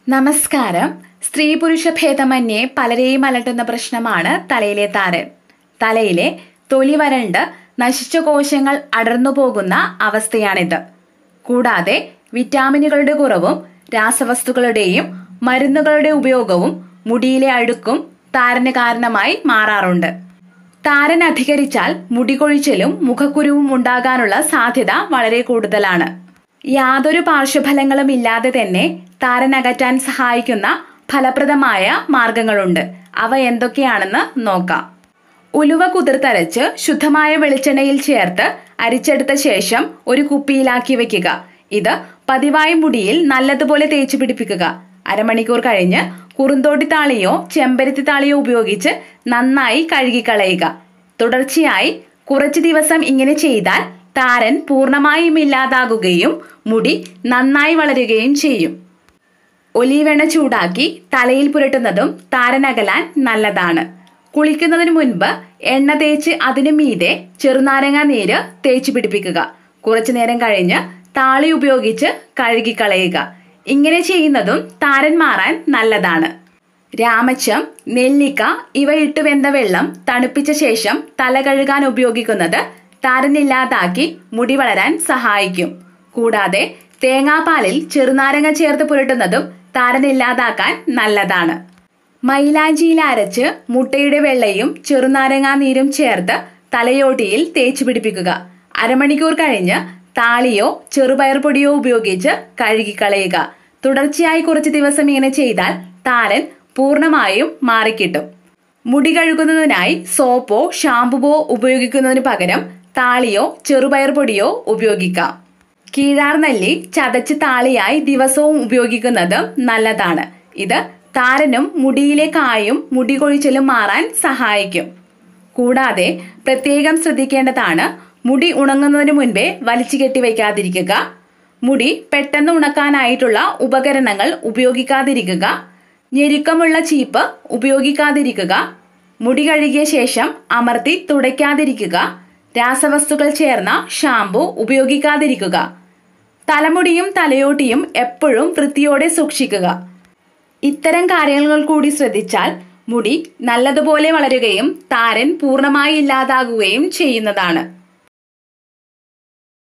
നമസ്കാരം സ്ത്രീ പുരുഷ ഭേദമന്യേ പലരെയും അലട്ടുന്ന പ്രശ്നമാണ് തലയിലെ താരൻ തലയിലെ തൊലി വരണ്ട് നശിച്ച കോശങ്ങൾ അടർന്നു പോകുന്ന അവസ്ഥയാണിത് കൂടാതെ വിറ്റാമിനുകളുടെ കുറവും രാസവസ്തുക്കളുടെയും മരുന്നുകളുടെ ഉപയോഗവും മുടിയിലെ അഴുക്കും താരന് കാരണമായി മാറാറുണ്ട് താരൻ അധികരിച്ചാൽ മുടികൊഴിച്ചിലും മുഖക്കുരുവും ഉണ്ടാകാനുള്ള സാധ്യത വളരെ കൂടുതലാണ് യാതൊരു പാർശ്വഫലങ്ങളും ഇല്ലാതെ തന്നെ താരൻ അകറ്റാൻ സഹായിക്കുന്ന ഫലപ്രദമായ മാർഗങ്ങളുണ്ട് അവ എന്തൊക്കെയാണെന്ന് നോക്കാം ഉലുവ കുതിർത്തരച്ച് ശുദ്ധമായ വെളിച്ചെണ്ണയിൽ ചേർത്ത് അരിച്ചെടുത്ത ശേഷം ഒരു കുപ്പിയിലാക്കി വെക്കുക ഇത് പതിവായി മുടിയിൽ നല്ലതുപോലെ തേച്ചു പിടിപ്പിക്കുക അരമണിക്കൂർ കഴിഞ്ഞ് കുറുന്തോട്ടി താളിയോ ചെമ്പരത്തി താളിയോ ഉപയോഗിച്ച് നന്നായി കഴുകിക്കളയുക തുടർച്ചയായി കുറച്ചു ദിവസം ഇങ്ങനെ ചെയ്താൽ താരൻ പൂർണ്ണമായും ഇല്ലാതാകുകയും മുടി നന്നായി വളരുകയും ചെയ്യും ഒലീവെണ്ണ ചൂടാക്കി തലയിൽ പുരട്ടുന്നതും താരനകലാൻ നല്ലതാണ് കുളിക്കുന്നതിന് മുൻപ് എണ്ണ തേച്ച് അതിനു മീതെ ചെറുനാരങ്ങ നീര് തേച്ചു പിടിപ്പിക്കുക കുറച്ചു നേരം കഴിഞ്ഞ് താളി ഉപയോഗിച്ച് കഴുകിക്കളയുക ഇങ്ങനെ ചെയ്യുന്നതും താരൻ മാറാൻ നല്ലതാണ് രാമച്ചം നെല്ലിക്ക ഇവ ഇട്ട് വെന്ത വെള്ളം തണുപ്പിച്ച ശേഷം തല കഴുകാൻ ഉപയോഗിക്കുന്നത് താരനില്ലാതാക്കി മുടി വളരാൻ സഹായിക്കും കൂടാതെ തേങ്ങാപ്പാലിൽ ചെറുനാരങ്ങ ചേർത്ത് പുരട്ടുന്നതും താരനില്ലാതാക്കാൻ നല്ലതാണ് മൈലാഞ്ചിയിൽ അരച്ച് മുട്ടയുടെ വെള്ളയും ചെറുനാരങ്ങാ നീരും ചേർത്ത് തലയോട്ടിയിൽ തേച്ചു പിടിപ്പിക്കുക അരമണിക്കൂർ കഴിഞ്ഞ് താളിയോ ചെറുപയർ പൊടിയോ ഉപയോഗിച്ച് കഴുകിക്കളയുക തുടർച്ചയായി കുറച്ച് ദിവസം ഇങ്ങനെ ചെയ്താൽ താരൻ പൂർണ്ണമായും മാറിക്കിട്ടും മുടി കഴുകുന്നതിനായി സോപ്പോ ഷാമ്പുവോ ഉപയോഗിക്കുന്നതിന് പകരം താളിയോ ചെറുപയർ പൊടിയോ ഉപയോഗിക്കാം കീഴാർനെല്ലി ചതച്ച് താളിയായി ദിവസവും ഉപയോഗിക്കുന്നത് നല്ലതാണ് ഇത് താരനും മുടിയിലെ കായും മുടി കൊഴിച്ചിലും മാറാൻ സഹായിക്കും കൂടാതെ പ്രത്യേകം ശ്രദ്ധിക്കേണ്ടതാണ് മുടി ഉണങ്ങുന്നതിന് മുൻപേ വലിച്ചു കെട്ടി വയ്ക്കാതിരിക്കുക മുടി പെട്ടെന്ന് ഉണക്കാനായിട്ടുള്ള ഉപകരണങ്ങൾ ഉപയോഗിക്കാതിരിക്കുക ഞെരുക്കമുള്ള ചീപ്പ് ഉപയോഗിക്കാതിരിക്കുക മുടി കഴുകിയ ശേഷം അമർത്തി തുടയ്ക്കാതിരിക്കുക രാസവസ്തുക്കൾ ചേർന്ന ഷാമ്പു ഉപയോഗിക്കാതിരിക്കുക തലമുടിയും തലയോട്ടിയും എപ്പോഴും വൃത്തിയോടെ സൂക്ഷിക്കുക ഇത്തരം കാര്യങ്ങൾ കൂടി ശ്രദ്ധിച്ചാൽ മുടി നല്ലതുപോലെ വളരുകയും താരൻ പൂർണ്ണമായി ഇല്ലാതാകുകയും ചെയ്യുന്നതാണ്